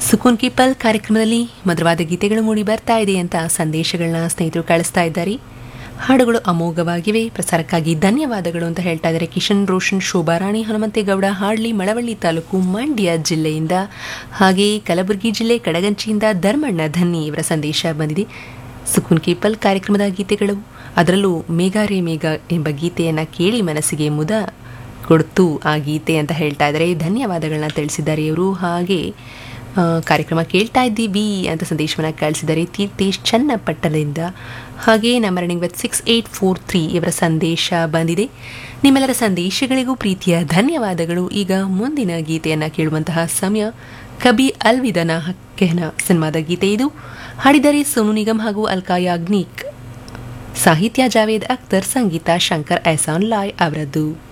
ಸುಕೂನ್ ಕಿ ಪಲ್ ಕಾರ್ಯಕ್ರಮದಲ್ಲಿ ಮಧುರವಾದ ಗೀತೆಗಳು ಮೂಡಿ ಬರ್ತಾ ಇದೆ ಅಂತ ಸಂದೇಶಗಳನ್ನ ಸ್ನೇಹಿತರು ಕಳಿಸ್ತಾ ಇದ್ದಾರೆ ಹಾಡುಗಳು ಅಮೋಘವಾಗಿವೆ ಪ್ರಸಾರಕ್ಕಾಗಿ ಧನ್ಯವಾದಗಳು ಅಂತ ಹೇಳ್ತಾ ಇದ್ದಾರೆ ಕಿಶನ್ ರೋಷನ್ ಶೋಭಾರಾಣಿ ಹನುಮಂತೇಗೌಡ ಹಾಡ್ಲಿ ಮಳವಳ್ಳಿ ತಾಲೂಕು ಮಂಡ್ಯ ಜಿಲ್ಲೆಯಿಂದ ಹಾಗೆ ಕಲಬುರಗಿ ಜಿಲ್ಲೆ ಕಡಗಂಚಿಯಿಂದ ಧರ್ಮಣ್ಣ ಧನ್ನಿ ಇವರ ಸಂದೇಶ ಬಂದಿದೆ ಸುಕೂನ್ ಕಿ ಪಲ್ ಕಾರ್ಯಕ್ರಮದ ಗೀತೆಗಳು ಅದರಲ್ಲೂ ಮೇಘಾರೇ ಮೇಘ ಎಂಬ ಗೀತೆಯನ್ನು ಕೇಳಿ ಮನಸ್ಸಿಗೆ ಮುದ ಕೊಡ್ತು ಆ ಗೀತೆ ಅಂತ ಹೇಳ್ತಾ ಇದ್ದಾರೆ ಧನ್ಯವಾದಗಳನ್ನ ತಿಳಿಸಿದ್ದಾರೆ ಇವರು ಹಾಗೆ ಆ, ಕಾರ್ಯಕ್ರಮ ಕೇಳ್ತಾ ಇದ್ದೀವಿ ಅಂತ ಸಂದೇಶವನ್ನು ಕಳಿಸಿದ್ದಾರೆ ತೀರ್ಥೇಶ್ ಚನ್ನಪಟ್ಟಣದಿಂದ ಹಾಗೆ ನಮ್ಮ running with six eight four three ಇವರ ಸಂದೇಶ ಬಂದಿದೆ ನಿಮ್ಮೆಲ್ಲರ ಸಂದೇಶಗಳಿಗೂ ಪ್ರೀತಿಯ ಧನ್ಯವಾದಗಳು ಈಗ ಮುಂದಿನ ಗೀತೆಯನ್ನು ಕೇಳುವಂತಹ ಸಮಯ ಕಬಿ ಅಲ್ವಿದನ ಹಕ್ಕೆನ ಸಿನಿಮಾದ ಗೀತೆ ಇದು ಹಾಡಿದರೆ ಸೋನು ನಿಗಮ್ ಹಾಗೂ ಅಲ್ಕಾ ಯಾಗ್ನಿಕ್ ಸಾಹಿತ್ಯ ಜಾವೇದ್ ಅಖ್ತರ್ ಸಂಗೀತ ಶಂಕರ್ ಎಹಸಾನ್ ಲಾಯ್ ಅವರದ್ದು